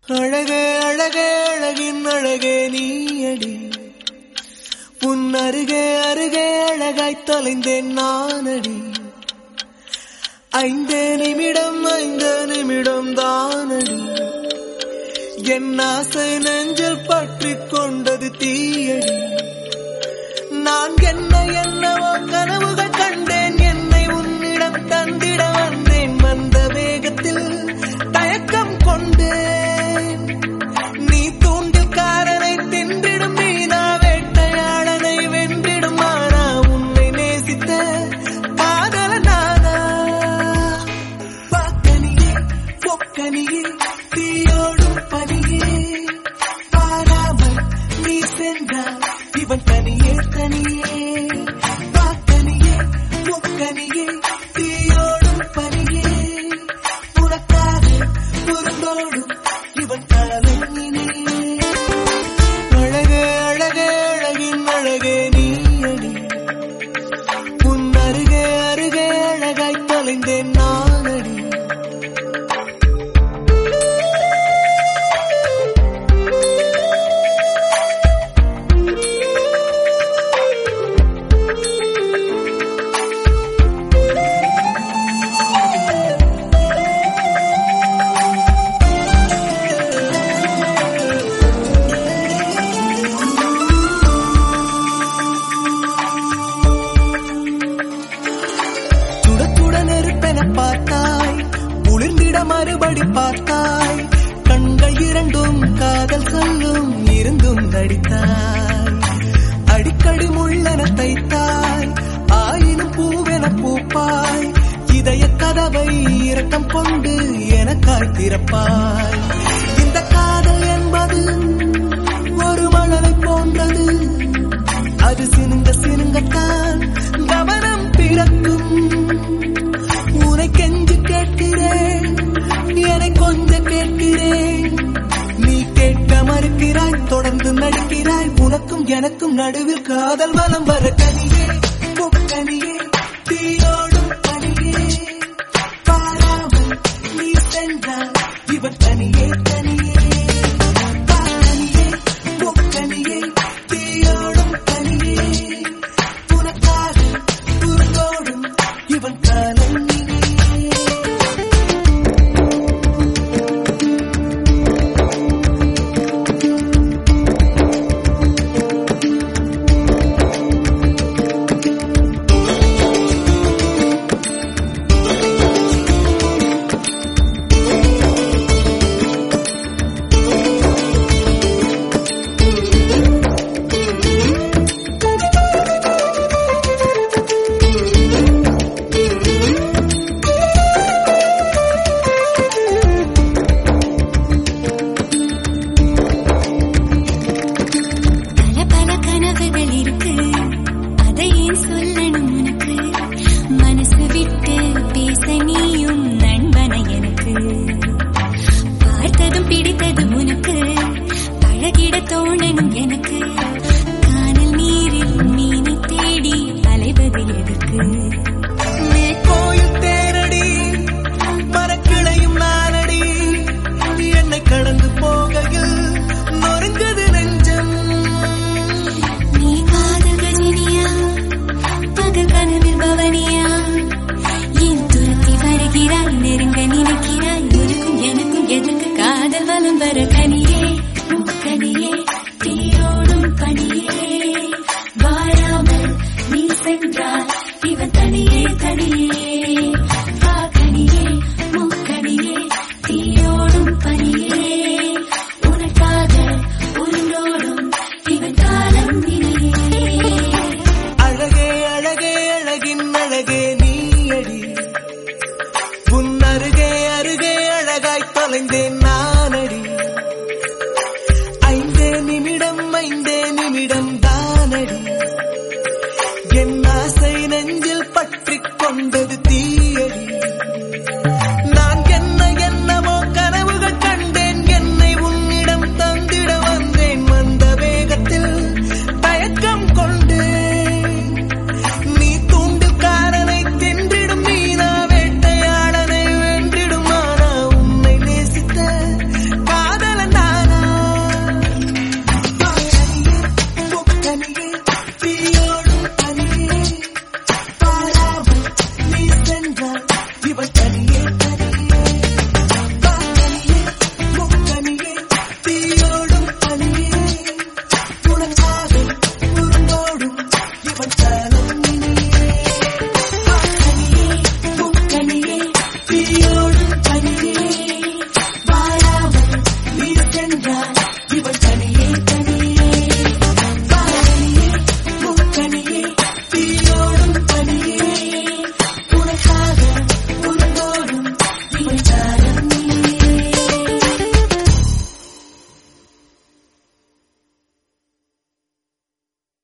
அழகே அழகே அழகின் அழகே நீயடி உன் அருகே அருகே அழகாய் தொலைந்தேன் நானடி ஐந்தே நிமிடம் ஐந்து நிமிடம் தானடி என் ஆசை நெஞ்சில் பற்றி கொண்டது தீயடி நான் என்ன என்னவோ கனவுகள் கண்டேன் என்னை உன்னிடம் தந்திட வந்தேன் வந்த வேகத்தில் தயக்கம் கொண்டேன் நீ தூண்டில் காரனை தின்றிடும் மீனா வேட்டையாளனை வென்றிடும் ஆனா உன்னை நேசித்த காதல நானா பாக்கனியே பொக்கனியே தீயோடும் பனியே பாராமல் நீ சென்றால் இவன் தனியே தனியே பாக்கனியே பொக்கனியே தீயோடும் பனியே உனக்காக புறந்தோடும் இவன் காலனியே அழகே அழகே அழகின் அழகே நீயடி உன் அருகே அருகே அழகாய் தொலைந்தேன் நானடி சுட சுட நெருப்பென பார்த்தாய் குளிர்ந்திட மறுபடி பார்த்தாய் கண்கள் இரண்டும் காதல் சொல்லும் இருந்தும் நடித்தாய் அடிக்கடி முள்ளென தைத்தாய் ஆயினும் பூவென பூப்பாய் இதய கதவை இரக்கம் கொண்டு எனக்காய் திறப்பாய் இந்த காதல் என்பது ஒரு மணலை போன்றது அது சினுங்க சினுங்கத்தான் கவனம் பிறக்கும் உனை கெஞ்சு கேட்கிறேன் என்னை கொஞ்சம் கேட்கிறேன் நீ கேட்க மறுக்கிறாய் தொடர்ந்து நடிக்கிறாய் உனக்கும் எனக்கும் நடுவில் காதல் வலம் வர கனியே முக்கனியே தீயோடும் பனியே பாராமல் நீ சென்றால் இவன் தனியே தனியே பாக்கனியே முக்கனியே தீயோடும் பனியே உனக்காக உருவோடும் இவன் காலம் இனியே